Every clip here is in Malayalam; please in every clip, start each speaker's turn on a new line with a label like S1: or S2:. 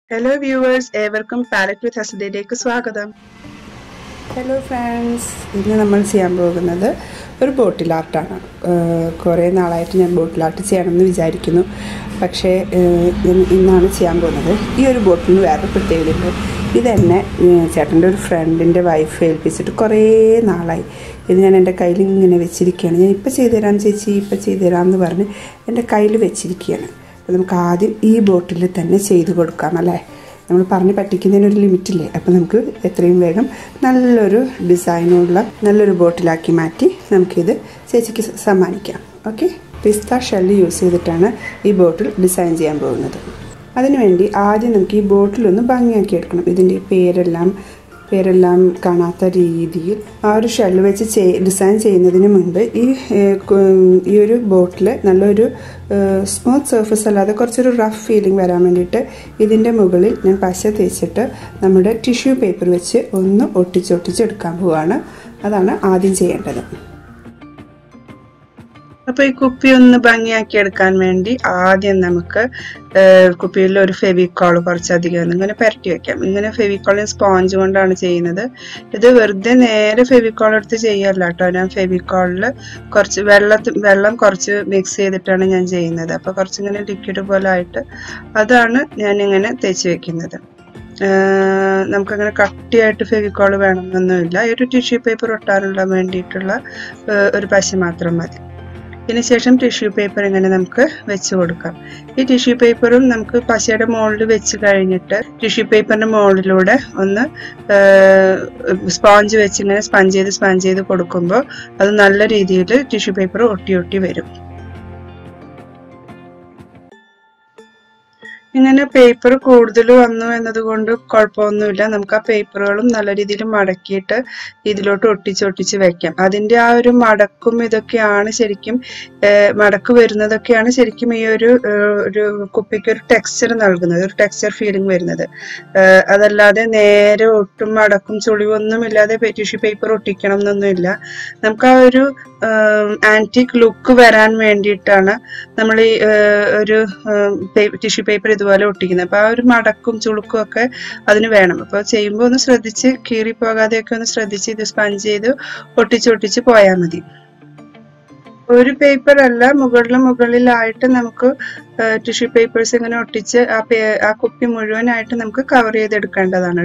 S1: ഹലോ വ്യൂവേഴ്സ് ഏവർക്കും പാലറ്റ് വിത്ത് ഹസദയിലേക്ക് സ്വാഗതം
S2: ഹലോ ഫ്രണ്ട്സ് ഇന്ന് നമ്മൾ ചെയ്യാൻ പോകുന്നത് ഒരു ബോട്ടിൽ ആർട്ടാണ് കുറേ നാളായിട്ട് ഞാൻ ബോട്ടിൽ ആർട്ട് ചെയ്യണമെന്ന് വിചാരിക്കുന്നു പക്ഷേ ഏഹ്, ഇന്ന് ഇന്നാണ് ചെയ്യാൻ പോകുന്നത് ഈ ഒരു ബോട്ടിന് വേറൊരു പ്രത്യേകതയുണ്ട് ഇതെന്നെ ഏഹ്, ചേട്ടൻ്റെ ഒരു ഫ്രണ്ടിൻ്റെ വൈഫ് ഏൽപ്പിച്ചിട്ട് കുറേ നാളായി ഇത് ഞാൻ എൻ്റെ കയ്യിൽ ഇങ്ങനെ വെച്ചിരിക്കുകയാണ് ഞാൻ ഇപ്പം ചെയ്തു തരാം ചേച്ചി ഇപ്പം ചെയ്തു തരാമെന്ന് പറഞ്ഞ് എൻ്റെ കയ്യിൽ വെച്ചിരിക്കുകയാണ് അപ്പോൾ നമുക്ക് ആദ്യം ഈ ബോട്ടിൽ തന്നെ ചെയ്ത് കൊടുക്കാം അല്ലേ നമ്മൾ പറഞ്ഞ് പറ്റിക്കുന്നതിന് ഒരു ലിമിറ്റില്ലേ അപ്പം നമുക്ക് എത്രയും വേഗം നല്ലൊരു ഡിസൈനുള്ള നല്ലൊരു ബോട്ടിലാക്കി മാറ്റി നമുക്കിത് ചേച്ചിക്ക് സ- സമ്മാനിക്കാം ഓക്കെ പിസ്ത ഷെല്ല് യൂസ് ചെയ്തിട്ടാണ് ഈ ബോട്ടിൽ ഡിസൈൻ ചെയ്യാൻ പോകുന്നത് അതിനുവേണ്ടി ആദ്യം നമുക്ക് ഈ ബോട്ടിലൊന്ന് ഭംഗിയാക്കി എടുക്കണം ഇതിൻ്റെ ഈ പേരെല്ലാം പേരെല്ലാം കാണാത്ത രീതിയിൽ ആ ഒരു ഷെല്ല് വെച്ച് ചെയ് ഡിസൈൻ ചെയ്യുന്നതിന് മുൻപ് ഈ ഏഹ്, കു- ഈ ഒരു ബോട്ടിൽ നല്ലൊരു സ്മൂത്ത് സർഫസ് അല്ലാതെ കുറച്ചൊരു റഫ് ഫീലിംഗ് വരാൻ വേണ്ടിയിട്ട് ഇതിൻ്റെ മുകളിൽ ഞാൻ പശ തേച്ചിട്ട് നമ്മുടെ ടിഷ്യൂ പേപ്പർ വെച്ച് ഒന്ന് ഒട്ടിച്ചൊട്ടിച്ചെടുക്കാൻ പോവാണ് അതാണ് ആദ്യം ചെയ്യേണ്ടത്
S1: അപ്പൊ ഈ കുപ്പി ഒന്ന് ഭംഗിയാക്കി എടുക്കാൻ വേണ്ടി ആദ്യം നമുക്ക് ഏഹ്, കുപ്പിയിൽ ഒരു ഫെവിക്കോൾ കുറച്ചധികം ഒന്ന് ഇങ്ങനെ പുരട്ടി വെക്കാം ഇങ്ങനെ ഫെവിക്കോളും സ്പോഞ്ച് കൊണ്ടാണ് ചെയ്യുന്നത് ഇത് വെറുതെ നേരെ ഫെവിക്കോൾ എടുത്ത് ചെയ്യല്ല കേട്ടോ ഞാൻ ഫെവിക്കോളിൽ കുറച്ച് വെള്ളത്തിൽ വെള്ളം കുറച്ച് മിക്സ് ചെയ്തിട്ടാണ് ഞാൻ ചെയ്യുന്നത് അപ്പൊ കുറച്ചിങ്ങനെ ലിക്വിഡ് പോലെ ആയിട്ട് അതാണ് ഞാൻ ഇങ്ങനെ തേച്ച് വെക്കുന്നത് ഏഹ് നമുക്കങ്ങനെ കട്ടിയായിട്ട് ഫെവിക്കോൾ വേണമെന്നൊന്നുമില്ല ഈ ഒരു ടിഷ്യൂ പേപ്പർ ഒട്ടാനുള്ള വേണ്ടിയിട്ടുള്ള ഏഹ് ഒരു പശ മാത്രം മതി ഇതിന് ശേഷം ടിഷ്യൂ പേപ്പർ ഇങ്ങനെ നമുക്ക് വെച്ച് കൊടുക്കാം ഈ ടിഷ്യൂ പേപ്പറും നമുക്ക് പശയുടെ മുകളിൽ വെച്ച് കഴിഞ്ഞിട്ട് ടിഷ്യൂ പേപ്പറിന്റെ മുകളിലൂടെ ഒന്ന് സ്പോഞ്ച് വെച്ച് ഇങ്ങനെ സ്പഞ്ച് ചെയ്ത് സ്പഞ്ച് ചെയ്ത് കൊടുക്കുമ്പോൾ അത് നല്ല രീതിയിൽ ടിഷ്യൂ പേപ്പർ ഒട്ടി ഒട്ടി വരും ഇങ്ങനെ പേപ്പർ കൂടുതൽ വന്നു എന്നതുകൊണ്ട് കുഴപ്പമൊന്നുമില്ല നമുക്ക് ആ പേപ്പറുകളും നല്ല രീതിയിൽ മടക്കിയിട്ട് ഇതിലോട്ട് ഒട്ടിച്ചൊട്ടിച്ച് വെക്കാം അതിന്റെ ആ ഒരു മടക്കും ഇതൊക്കെയാണ് ശരിക്കും ഏഹ്, മടക്ക് വരുന്നതൊക്കെയാണ് ശരിക്കും ഈ ഒരു ഏഹ്, ഒരു കുപ്പിക്ക് ഒരു ടെക്സ്ചർ നൽകുന്നത് ഒരു ടെക്സ്ചർ ഫീലിംഗ് വരുന്നത് ഏഹ്, അതല്ലാതെ നേരെ ഒട്ടും മടക്കും ചുളിവൊന്നും ഇല്ലാതെ ടിഷ്യൂ പേപ്പർ ഒട്ടിക്കണം എന്നൊന്നുമില്ല നമുക്ക് ആ ഒരു ആന്റിക് ലുക്ക് വരാൻ വേണ്ടിയിട്ടാണ് നമ്മൾ ഈ ഏഹ്, ഒരു ടിഷ്യൂ പേപ്പർ ഇതുപോലെ ഒട്ടിക്കുന്നത് അപ്പൊ ആ ഒരു മടക്കും ചുളുക്കും ഒക്കെ അതിന് വേണം അപ്പൊ ചെയ്യുമ്പോൾ ഒന്ന് ശ്രദ്ധിച്ച് കീറി പോകാതെയൊക്കെ ഒന്ന് ശ്രദ്ധിച്ച് ഇത് സ്പഞ്ച് ചെയ്ത് ഒട്ടിച്ചൊട്ടിച്ച് പോയാൽ മതി ഒരു പേപ്പർ അല്ല മുകളിലും മുകളിലായിട്ട് നമുക്ക് ടിഷ്യൂ പേപ്പേഴ്സ് ഇങ്ങനെ ഒട്ടിച്ച് ആ പേ- ആ കുപ്പി മുഴുവനായിട്ട് നമുക്ക് കവർ ചെയ്തെടുക്കേണ്ടതാണ്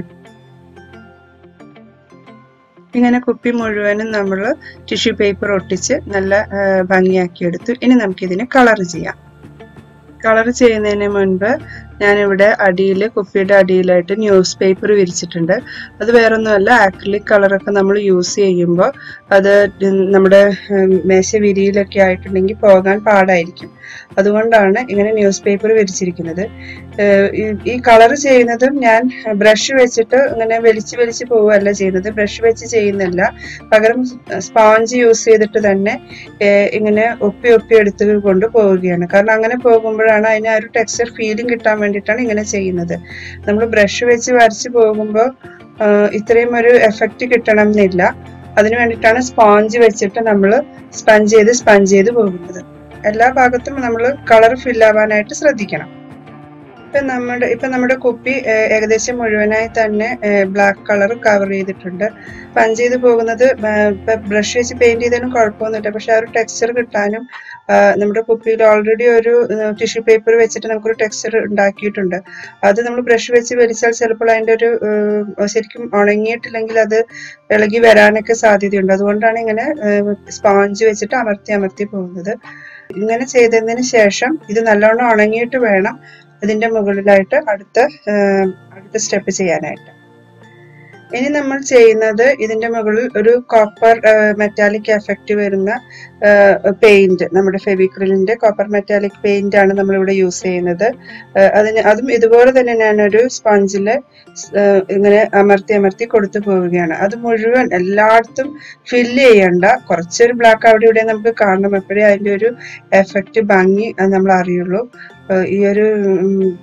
S1: ഇങ്ങനെ കുപ്പി മുഴുവനും നമ്മൾ ടിഷ്യൂ പേപ്പർ ഒട്ടിച്ച് നല്ല ആ, ഭംഗിയാക്കി എടുത്തു ഇനി നമുക്കിതിന് കളർ ചെയ്യാം കളർ ചെയ്യുന്നതിന് മുൻപ് ഞാനിവിടെ അടിയിൽ കുപ്പിയുടെ അടിയിലായിട്ട് ന്യൂസ് പേപ്പർ വിരിച്ചിട്ടുണ്ട് അത് വേറൊന്നുമല്ല ആക്രിലിക് കളറൊക്കെ നമ്മൾ യൂസ് ചെയ്യുമ്പോൾ അത് നമ്മുടെ ഉം, മേശ വിരിയിലൊക്കെ ആയിട്ടുണ്ടെങ്കിൽ പോകാൻ പാടായിരിക്കും അതുകൊണ്ടാണ് ഇങ്ങനെ ന്യൂസ് പേപ്പർ വിരിച്ചിരിക്കുന്നത് ഏഹ് ഈ- ഈ കളർ ചെയ്യുന്നതും ഞാൻ ബ്രഷ് വെച്ചിട്ട് ഇങ്ങനെ വലിച്ച് വലിച്ച് പോവുകയല്ല ചെയ്യുന്നത് ബ്രഷ് വെച്ച് ചെയ്യുന്നില്ല പകരം സ്പോഞ്ച് യൂസ് ചെയ്തിട്ട് തന്നെ ഏഹ് ഇങ്ങനെ ഒപ്പി ഒപ്പി എടുത്ത് കൊണ്ട് പോവുകയാണ് കാരണം അങ്ങനെ പോകുമ്പോഴാണ് അതിന് ആ ഒരു ടെക്സ്ചർ ഫീലിംഗ് കിട്ടാൻ വേണ്ടിയിട്ടാണ് ഇങ്ങനെ ചെയ്യുന്നത് നമ്മൾ ബ്രഷ് വെച്ച് വരച്ച് പോകുമ്പോൾ ഇത്രയും ഒരു എഫക്റ്റ് കിട്ടണം എന്നില്ല അതിനു വേണ്ടിയിട്ടാണ് സ്പോഞ്ച് വെച്ചിട്ട് നമ്മൾ സ്പഞ്ച് ചെയ്ത് സ്പഞ്ച് ചെയ്ത് പോകുന്നത് എല്ലാ ഭാഗത്തും നമ്മൾ കളർ ഫില്ലാവാനായിട്ട് ശ്രദ്ധിക്കണം ഇപ്പൊ നമ്മുടെ ഇപ്പൊ നമ്മുടെ കുപ്പി ഏഹ്, ഏകദേശം മുഴുവനായി തന്നെ ബ്ലാക്ക് കളർ കവർ ചെയ്തിട്ടുണ്ട് സ്പഞ്ച് ചെയ്ത് പോകുന്നത് ബ്രഷ് വെച്ച് പെയിന്റ് ചെയ്തതിനും കുഴപ്പമൊന്നുമില്ല പക്ഷെ ആ ഒരു ടെക്സ്ചർ കിട്ടാനും ആ, നമ്മുടെ കുപ്പിയിൽ ഓൾറെഡി ഒരു ടിഷ്യൂ പേപ്പർ വെച്ചിട്ട് നമുക്കൊരു ടെക്സ്ചർ ഉണ്ടാക്കിയിട്ടുണ്ട് അത് നമ്മൾ ബ്രഷ് വെച്ച് വലിച്ചാൽ ചിലപ്പോൾ അതിന്റെ ഒരു ഏഹ്, ശരിക്കും ഉണങ്ങിയിട്ടില്ലെങ്കിൽ അത് ഇളകി വരാനൊക്കെ സാധ്യതയുണ്ട് അതുകൊണ്ടാണ് ഇങ്ങനെ സ്പോഞ്ച് വെച്ചിട്ട് അമർത്തി അമർത്തി പോകുന്നത് ഇങ്ങനെ ചെയ്തതിന് ശേഷം ഇത് നല്ലോണം ഉണങ്ങിയിട്ട് വേണം ഇതിന്റെ മുകളിലായിട്ട് അടുത്ത ഏഹ്, അടുത്ത സ്റ്റെപ്പ് ചെയ്യാനായിട്ട് ഇനി നമ്മൾ ചെയ്യുന്നത് ഇതിന്റെ മുകളിൽ ഒരു കോപ്പർ മെറ്റാലിക് എഫക്റ്റ് വരുന്ന പെയിന്റ് നമ്മുടെ ഫെവിക്രിലിന്റെ കോപ്പർ മെറ്റാലിക് പെയിന്റ് ആണ് നമ്മൾ ഇവിടെ യൂസ് ചെയ്യുന്നത് ഏഹ് അതിന് അതും ഇതുപോലെ തന്നെ ഞാനൊരു സ്പഞ്ചിൽ ഇങ്ങനെ അമർത്തി അമർത്തി കൊടുത്തു പോവുകയാണ് അത് മുഴുവൻ എല്ലായിടത്തും ഫില്ല് ചെയ്യണ്ട കുറച്ചൊരു ബ്ലാക്ക് അവിടെ ഇവിടെ നമുക്ക് കാണണം എപ്പോഴേ അതിന്റെ ഒരു എഫക്റ്റ് ഭംഗി അത് നമ്മൾ അറിയുള്ളൂ ഏഹ് ഈ ഒരു ഉം,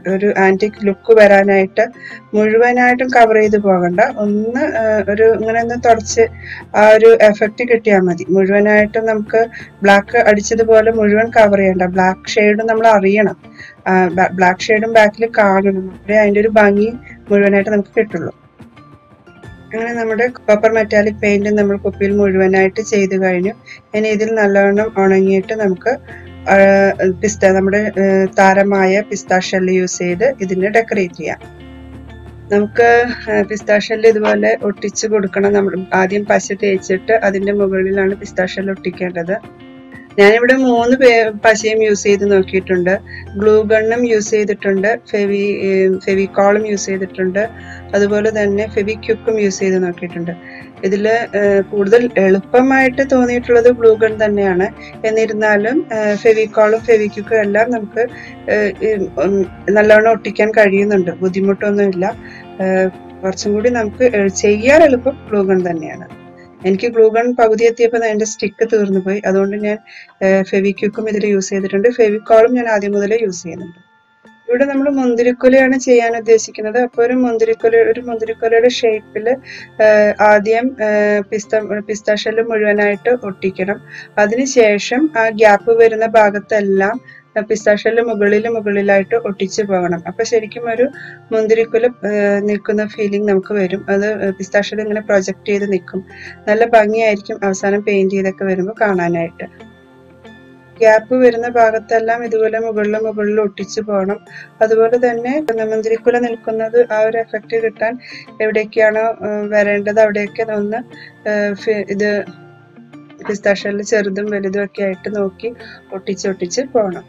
S1: ഒരു ആന്റിക് ലുക്ക് വരാനായിട്ട് മുഴുവനായിട്ടും കവർ ചെയ്ത് പോകണ്ട ഒന്ന് ആ, ഒരു ഇങ്ങനെ ഒന്ന് തുടച്ച് ആ ഒരു എഫക്റ്റ് കിട്ടിയാൽ മതി മുഴുവനായിട്ടും നമുക്ക് ബ്ലാക്ക് അടിച്ചതുപോലെ മുഴുവൻ കവർ ചെയ്യണ്ട ബ്ലാക്ക് ഷെയ്ഡ് നമ്മൾ അറിയണം ബ്ലാക്ക് ഷെയ്ഡും ബാക്കിൽ കാണണം അപ്പോഴേ അതിന്റെ ഒരു ഭംഗി മുഴുവനായിട്ട് നമുക്ക് കിട്ടുള്ളൂ അങ്ങനെ നമ്മുടെ കോപ്പർ മെറ്റാലിക് പെയിന്റ് നമ്മൾ കുപ്പിയിൽ മുഴുവനായിട്ട് ചെയ്ത് കഴിഞ്ഞു ഇനി ഇതിൽ നല്ലവണ്ണം ഉണങ്ങിയിട്ട് നമുക്ക് ആ, പിസ്ത നമ്മുടെ ആ, താരമായ പിസ്താഷെല്ല് യൂസ് ചെയ്ത് ഇതിനെ ഡെക്കറേറ്റ് ചെയ്യാം നമുക്ക് പിസ്താഷെല്ല് ഇതുപോലെ ഒട്ടിച്ച് കൊടുക്കണം നമ്മൾ ആദ്യം പശ തേച്ചിട്ട് അതിന്റെ മുകളിലാണ് പിസ്താഷെല്ല് ഒട്ടിക്കേണ്ടത് ഞാനിവിടെ മൂന്ന് പേ പശയും യൂസ് ചെയ്ത് നോക്കിയിട്ടുണ്ട് ഗ്ലൂ ഗണ്ണും യൂസ് ചെയ്തിട്ടുണ്ട് ഫെവി ഫെവിക്കോളും യൂസ് ചെയ്തിട്ടുണ്ട് അതുപോലെ തന്നെ ഫെവിക്യുക്കും യൂസ് ചെയ്ത് നോക്കിയിട്ടുണ്ട് ഇതിൽ കൂടുതൽ എളുപ്പമായിട്ട് തോന്നിയിട്ടുള്ളത് ഗ്ലൂ ഗൺ തന്നെയാണ് എന്നിരുന്നാലും ഫെവിക്കോളും ഫെവിക്യുക്കും എല്ലാം നമുക്ക് ഏഹ്, ഈ, ഉം, നല്ലവണ്ണം ഒട്ടിക്കാൻ കഴിയുന്നുണ്ട് ബുദ്ധിമുട്ടൊന്നുമില്ല ഏഹ്, കുറച്ചും കൂടി നമുക്ക് എ- ചെയ്യാൻ എളുപ്പം ഗ്ലൂ ഗൺ തന്നെയാണ് എനിക്ക് ഗ്ലൂ ഗൺ പകുതി എത്തിയപ്പോൾ അതിന്റെ സ്റ്റിക്ക് തീർന്നു പോയി അതുകൊണ്ട് ഞാൻ ഫെവിക്യുക്കും ഇതിൽ യൂസ് ചെയ്തിട്ടുണ്ട് ഫെവിക്കോളും ഞാൻ ആദ്യം മുതലേ യൂസ് ചെയ്യുന്നുണ്ട് ഇവിടെ നമ്മൾ മുന്തിരിക്കുലയാണ് ചെയ്യാൻ ഉദ്ദേശിക്കുന്നത് അപ്പോൾ ഒരു മുന്തിരിക്കുല ഒരു മുന്തിരിക്കുലയുടെ ഷേപ്പിൽ ആദ്യം പിസ്ത പിസ്താഷെല്ല് മുഴുവനായിട്ട് ഒട്ടിക്കണം അതിനുശേഷം ആ ഗ്യാപ്പ് വരുന്ന ഭാഗത്തെല്ലാം പിസ്താഷെല്ല് മുകളിൽ മുകളിലായിട്ട് ഒട്ടിച്ചു പോകണം അപ്പൊ ശരിക്കും ഒരു മുന്തിരിക്കുല ഏഹ്, നിൽക്കുന്ന ഫീലിംഗ് നമുക്ക് വരും അത് പിസ്താഷെല്ല് ഇങ്ങനെ പ്രൊജക്ട് ചെയ്ത് നിൽക്കും നല്ല ഭംഗിയായിരിക്കും അവസാനം പെയിന്റ് ചെയ്തൊക്കെ വരുമ്പോൾ കാണാനായിട്ട് ഗ്യാപ്പ് വരുന്ന ഭാഗത്തെല്ലാം ഇതുപോലെ മുകളിൽ മുകളിൽ ഒട്ടിച്ചു പോകണം അതുപോലെ തന്നെ മുന്തിരിക്കുല നിൽക്കുന്നത് ആ ഒരു എഫക്റ്റ് കിട്ടാൻ എവിടേക്കാണോ ഏഹ്, വരേണ്ടത് അവിടെയൊക്കെ ഒന്ന് ഏഹ്, ഫി- ഇത് പിസ്താഷെല്ല് ചെറുതും വലുതും ഒക്കെ ആയിട്ട് നോക്കി ഒട്ടിച്ച് ഒട്ടിച്ച് പോകണം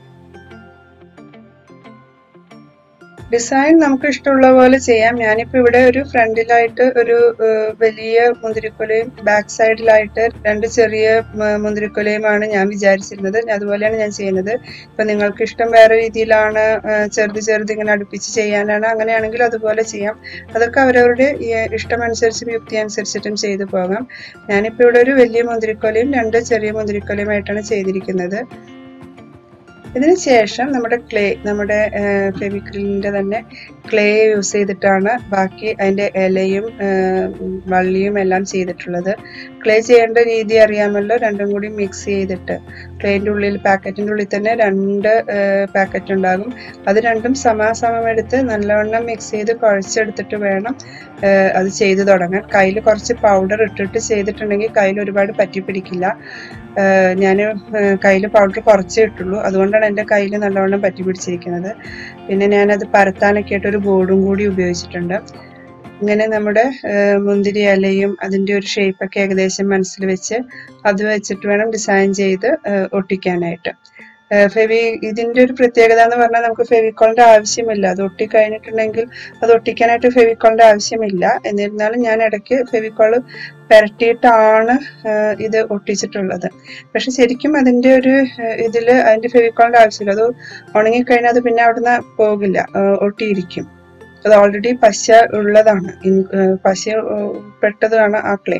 S1: ഡിസൈൻ നമുക്ക് ഇഷ്ടമുള്ള പോലെ ചെയ്യാം ഞാനിപ്പോ ഇവിടെ ഒരു ഫ്രണ്ടിലായിട്ട് ഒരു ഏഹ്, വലിയ മുന്തിരിക്കുലയും ബാക്ക് സൈഡിലായിട്ട് രണ്ട് ചെറിയ മ- മുന്തിരിക്കുലയുമാണ് ഞാൻ വിചാരിച്ചിരുന്നത് അതുപോലെയാണ് ഞാൻ ചെയ്യുന്നത് ഇപ്പൊ നിങ്ങൾക്ക് ഇഷ്ടം വേറെ രീതിയിലാണ് ഏഹ്, ചെറുത് ചെറുത് ഇങ്ങനെ അടുപ്പിച്ച് ചെയ്യാനാണ് അങ്ങനെയാണെങ്കിൽ അതുപോലെ ചെയ്യാം അതൊക്കെ അവരവരുടെ ഈ ഇഷ്ടമനുസരിച്ചും യുക്തി അനുസരിച്ചിട്ടും ചെയ്തു പോകാം ഞാനിപ്പോ ഇവിടെ ഒരു വലിയ മുന്തിരിക്കൊലയും രണ്ട് ചെറിയ മുന്തിരിക്കൊലയുമായിട്ടാണ് ചെയ്തിരിക്കുന്നത് ഇതിന് ശേഷം നമ്മുടെ ക്ലേ നമ്മുടെ ഫെവിക്രിലിന്റെ തന്നെ ക്ലേ യൂസ് ചെയ്തിട്ടാണ് ബാക്കി അതിന്റെ ഇലയും ആ, വള്ളിയും എല്ലാം ചെയ്തിട്ടുള്ളത് ക്ലേ ചെയ്യേണ്ട രീതി അറിയാമല്ലോ രണ്ടും കൂടി മിക്സ് ചെയ്തിട്ട് ക്ലേന്റെ ഉള്ളിൽ പാക്കറ്റിന്റെ ഉള്ളിൽ തന്നെ രണ്ട് പാക്കറ്റ് ഉണ്ടാകും അത് രണ്ടും സമാസമം എടുത്ത് നല്ലവണ്ണം മിക്സ് ചെയ്ത് കുഴച്ചെടുത്തിട്ട് വേണം ആ, അത് ചെയ്തു തുടങ്ങാൻ കയ്യിൽ കുറച്ച് പൗഡർ ഇട്ടിട്ട് ചെയ്തിട്ടുണ്ടെങ്കിൽ കയ്യിൽ ഒരുപാട് പറ്റി പിടിക്കില്ല ഞാൻ കയ്യിൽ പൗഡർ കുറച്ചേ ഇട്ടുള്ളൂ അതുകൊണ്ടാണ് എൻ്റെ കയ്യിൽ നല്ലവണ്ണം പറ്റി പിടിച്ചിരിക്കുന്നത് പിന്നെ ഞാനത് പരത്താനൊക്കെ ആയിട്ട് ഒരു ബോർഡും കൂടി ഉപയോഗിച്ചിട്ടുണ്ട് ഇങ്ങനെ നമ്മുടെ ആ, മുന്തിരി ഇലയും അതിൻ്റെ ഒരു ഷേപ്പൊക്കെ ഏകദേശം മനസ്സിൽ വെച്ച് അത് വെച്ചിട്ട് വേണം ഡിസൈൻ ചെയ്ത് ആ, ഒട്ടിക്കാനായിട്ട് ആ, ഫെവി ഇതിന്റെ ഒരു പ്രത്യേകത എന്ന് പറഞ്ഞാൽ നമുക്ക് ഫെവിക്കോളിന്റെ ആവശ്യമില്ല അത് ഒട്ടിക്കഴിഞ്ഞിട്ടുണ്ടെങ്കിൽ അത് ഒട്ടിക്കാനായിട്ട് ഫെവിക്കോളിന്റെ ആവശ്യമില്ല എന്നിരുന്നാലും ഞാൻ ഇടയ്ക്ക് ഫെവിക്കോള് പുരട്ടിയിട്ടാണ് ആ, ഇത് ഒട്ടിച്ചിട്ടുള്ളത് പക്ഷെ ശരിക്കും അതിന്റെ ഒരു ആ, ഇതില് അതിന്റെ ഫെവിക്കോളിന്റെ ആവശ്യമില്ല അത് ഉണങ്ങിക്കഴിഞ്ഞാൽ അത് പിന്നെ അവിടുന്ന് പോകില്ല ആ, ഒട്ടിയിരിക്കും അത് ഓൾറെഡി പശ ഉള്ളതാണ് ഇൻ- ആ, പശ ആ, പെട്ടതാണ് ആ ക്ലേ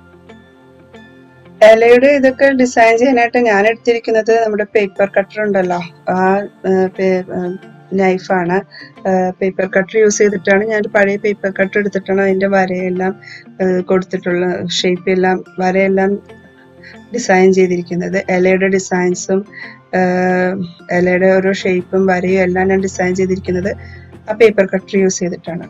S1: ഇലയുടെ ഇതൊക്കെ ഡിസൈൻ ചെയ്യാനായിട്ട് ഞാൻ എടുത്തിരിക്കുന്നത് നമ്മുടെ പേപ്പർ കട്ടർ ഉണ്ടല്ലോ ആ നൈഫാണ് പേപ്പർ കട്ടർ യൂസ് ചെയ്തിട്ടാണ് ഞാൻ ഒരു പഴയ പേപ്പർ കട്ടർ എടുത്തിട്ടാണ് അതിന്റെ വരയെല്ലാം ആ, കൊടുത്തിട്ടുള്ള ഷേപ്പ് എല്ലാം വരയെല്ലാം ഡിസൈൻ ചെയ്തിരിക്കുന്നത് ഇലയുടെ ഡിസൈൻസും ഇലയുടെ ഓരോ ഷേപ്പും വരയും എല്ലാം ഞാൻ ഡിസൈൻ ചെയ്തിരിക്കുന്നത് ആ പേപ്പർ കട്ടർ യൂസ് ചെയ്തിട്ടാണ്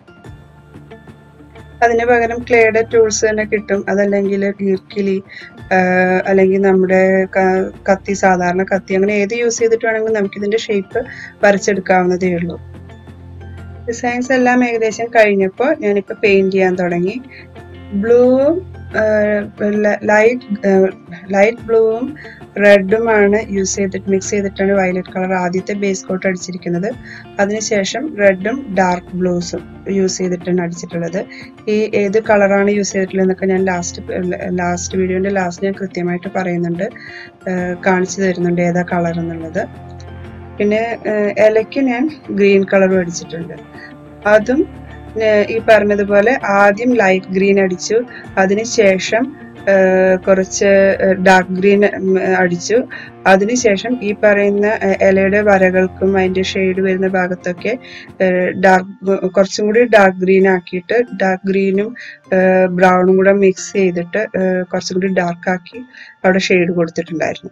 S1: അതിന് പകരം ക്ലേയുടെ ടൂൾസ് തന്നെ കിട്ടും അതല്ലെങ്കിൽ ഈർക്കിലി ആഹ് അല്ലെങ്കിൽ നമ്മുടെ ക- കത്തി സാധാരണ കത്തി അങ്ങനെ ഏത് യൂസ് ചെയ്തിട്ട് വേണമെങ്കിലും നമുക്ക് ഇതിന്റെ ഷേപ്പ് വരച്ചെടുക്കാവുന്നതേ ഉള്ളൂ ഡിസൈൻസ് എല്ലാം ഏകദേശം കഴിഞ്ഞപ്പോൾ ഞാനിപ്പോൾ പെയിന്റ് ചെയ്യാൻ തുടങ്ങി ബ്ലൂവും ലൈറ്റ് ലൈറ്റ് ബ്ലൂവും റെഡുമാണ് യൂസ് ചെയ്തിട്ട് മിക്സ് ചെയ്തിട്ടാണ് വയലറ്റ് കളർ ആദ്യത്തെ ബേസ് കോട്ട് അടിച്ചിരിക്കുന്നത് അതിനുശേഷം റെഡും ഡാർക്ക് ബ്ലൂസും യൂസ് ചെയ്തിട്ടാണ് അടിച്ചിട്ടുള്ളത് ഈ ഏത് കളറാണ് യൂസ് ചെയ്തിട്ടുള്ളത് എന്നൊക്കെ ഞാൻ ലാസ്റ്റ് ലാസ്റ്റ് വീഡിയോന്റെ ലാസ്റ്റ് ഞാൻ കൃത്യമായിട്ട് പറയുന്നുണ്ട് ഏഹ് കാണിച്ചു തരുന്നുണ്ട് ഏതാ കളർ എന്നുള്ളത് പിന്നെ ഏഹ് ഇലയ്ക്ക് ഞാൻ ഗ്രീൻ കളർ അടിച്ചിട്ടുണ്ട് അതും ഏഹ് ഈ പറഞ്ഞതുപോലെ ആദ്യം ലൈറ്റ് ഗ്രീൻ അടിച്ചു അതിനുശേഷം കുറച്ച് ഡാർക്ക് ഗ്രീൻ അടിച്ചു അതിനുശേഷം ഈ പറയുന്ന ഏഹ്, ഇലയുടെ വരകൾക്കും അതിന്റെ ഷെയ്ഡ് വരുന്ന ഭാഗത്തൊക്കെ ഡാർക്ക് കുറച്ചും കൂടി ഡാർക്ക് ഗ്രീൻ ആക്കിയിട്ട് ഡാർക്ക് ഗ്രീനും ബ്രൗണും കൂടെ മിക്സ് ചെയ്തിട്ട് ഏഹ്, കുറച്ചും കൂടി ഡാർക്ക് ആക്കി അവിടെ ഷെയ്ഡ് കൊടുത്തിട്ടുണ്ടായിരുന്നു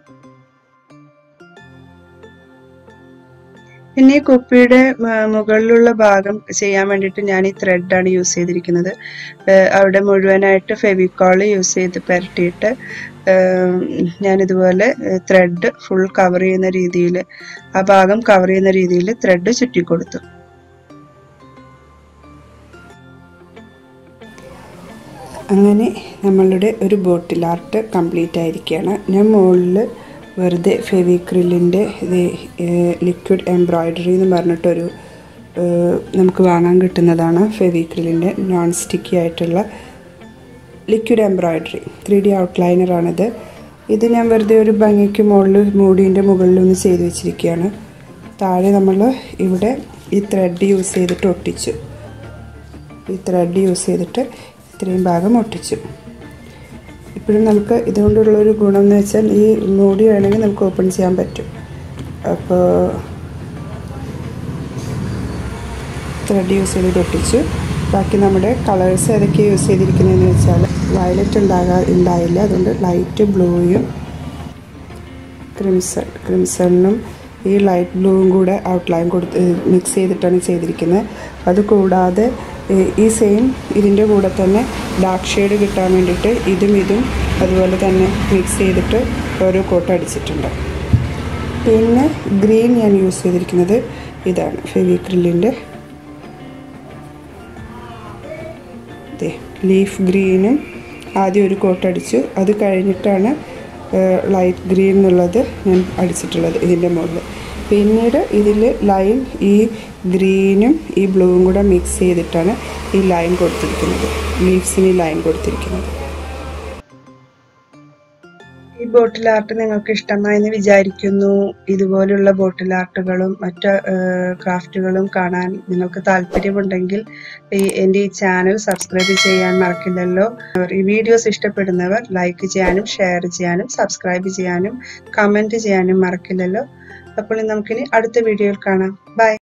S1: പിന്നെ ഈ കുപ്പിയുടെ മ- മുകളിലുള്ള ഭാഗം ചെയ്യാൻ വേണ്ടിയിട്ട് ഞാൻ ഈ ത്രെഡാണ് യൂസ് ചെയ്തിരിക്കുന്നത് ഏഹ് അവിടെ മുഴുവനായിട്ട് ഫെവിക്കോൾ യൂസ് ചെയ്ത് പുരട്ടിയിട്ട് ഏഹ് ഞാൻ ഇതുപോലെ ത്രെഡ് ഫുൾ കവർ ചെയ്യുന്ന രീതിയിൽ ആ ഭാഗം കവർ ചെയ്യുന്ന രീതിയിൽ ത്രെഡ് ചുറ്റി കൊടുത്തു
S2: അങ്ങനെ നമ്മളുടെ ഒരു ബോട്ടിൽ ആർട്ട് കംപ്ലീറ്റ് ആയിരിക്കുകയാണ് ഞാൻ മുകളിൽ വെറുതെ ഫെവിക്രിലിൻ്റെ ഇത് ലിക്വിഡ് എംബ്രോയ്ഡറി എന്ന് പറഞ്ഞിട്ടൊരു ഏഹ്, നമുക്ക് വാങ്ങാൻ കിട്ടുന്നതാണ് ഫെവിക്രിലിൻ്റെ നോൺ സ്റ്റിക്കി ആയിട്ടുള്ള ലിക്വിഡ് എംബ്രോയ്ഡറി ത്രീ ഡി ഔട്ട്ലൈനറാണിത് ഇത് ഞാൻ വെറുതെ ഒരു ഭംഗിക്ക് മുകളിൽ മൂടീൻ്റെ മുകളിൽ ഒന്ന് ചെയ്ത് വെച്ചിരിക്കുകയാണ് താഴെ നമ്മൾ ഇവിടെ ഈ ത്രെഡ് യൂസ് ചെയ്തിട്ട് ഒട്ടിച്ചു ഈ ത്രെഡ് യൂസ് ചെയ്തിട്ട് ഇത്രയും ഭാഗം ഒട്ടിച്ചു ഇപ്പോഴും നമുക്ക് ഇതുകൊണ്ടുള്ളൊരു ഗുണം എന്ന് വെച്ചാൽ ഈ മൂടി വേണമെങ്കിൽ നമുക്ക് ഓപ്പൺ ചെയ്യാൻ പറ്റും അപ്പോൾ ത്രെഡ് യൂസ് ചെയ്തിട്ട് ഒട്ടിച്ചു ബാക്കി നമ്മുടെ കളേഴ്സ് ഏതൊക്കെ യൂസ് ചെയ്തിരിക്കുന്നതെന്ന് വെച്ചാൽ വയലറ്റ് ഉണ്ടാകാ ഉണ്ടായില്ല അതുകൊണ്ട് ലൈറ്റ് ബ്ലൂയും ക്രിംസൺ ക്രിംസണിനും ഈ ലൈറ്റ് ബ്ലൂവും കൂടെ ഔട്ട്ലൈൻ കൊടുത്ത് മിക്സ് ചെയ്തിട്ടാണ് ചെയ്തിരിക്കുന്നത് അത് കൂടാതെ ഈ- ഈ സെയിം ഇതിൻ്റെ കൂടെ തന്നെ ഡാർക്ക് ഷെയ്ഡ് കിട്ടാൻ വേണ്ടിയിട്ട് ഇതും ഇതും അതുപോലെ തന്നെ മിക്സ് ചെയ്തിട്ട് ഓരോ കോട്ട് അടിച്ചിട്ടുണ്ട് പിന്നെ ഗ്രീൻ ഞാൻ യൂസ് ചെയ്തിരിക്കുന്നത് ഇതാണ് ഫെവിക്രിലിൻ്റെ ദേ ലീഫ് ഗ്രീനും ആദ്യം ഒരു കോട്ട് അടിച്ചു അത് കഴിഞ്ഞിട്ടാണ് ലൈറ്റ് ഗ്രീൻ എന്നുള്ളത് ഞാൻ അടിച്ചിട്ടുള്ളത് ഇതിൻ്റെ മുകളിൽ പിന്നീട് ഇതിൽ ലൈൻ ഈ ഗ്രീനും ഈ ബ്ലൂവും കൂടെ മിക്സ് ചെയ്തിട്ടാണ് ഈ ലൈൻ കൊടുത്തിരിക്കുന്നത് ലീവ്സിന് ഈ ലൈൻ കൊടുത്തിരിക്കുന്നത്
S1: ഈ ബോട്ടിൽ ആർട്ട് നിങ്ങൾക്ക് ഇഷ്ടമായെന്ന് വിചാരിക്കുന്നു ഇതുപോലുള്ള ബോട്ടിൽ ആർട്ടുകളും മറ്റ് ക്രാഫ്റ്റുകളും കാണാൻ നിങ്ങൾക്ക് താല്പര്യമുണ്ടെങ്കിൽ ഈ എൻ്റെ ഈ ചാനൽ സബ്സ്ക്രൈബ് ചെയ്യാൻ മറക്കില്ലല്ലോ ഈ വീഡിയോസ് ഇഷ്ടപ്പെടുന്നവർ ലൈക്ക് ചെയ്യാനും ഷെയർ ചെയ്യാനും സബ്സ്ക്രൈബ് ചെയ്യാനും കമൻറ്റ് ചെയ്യാനും മറക്കില്ലല്ലോ അപ്പോൾ നമുക്കിനി അടുത്ത വീഡിയോയിൽ കാണാം ബൈ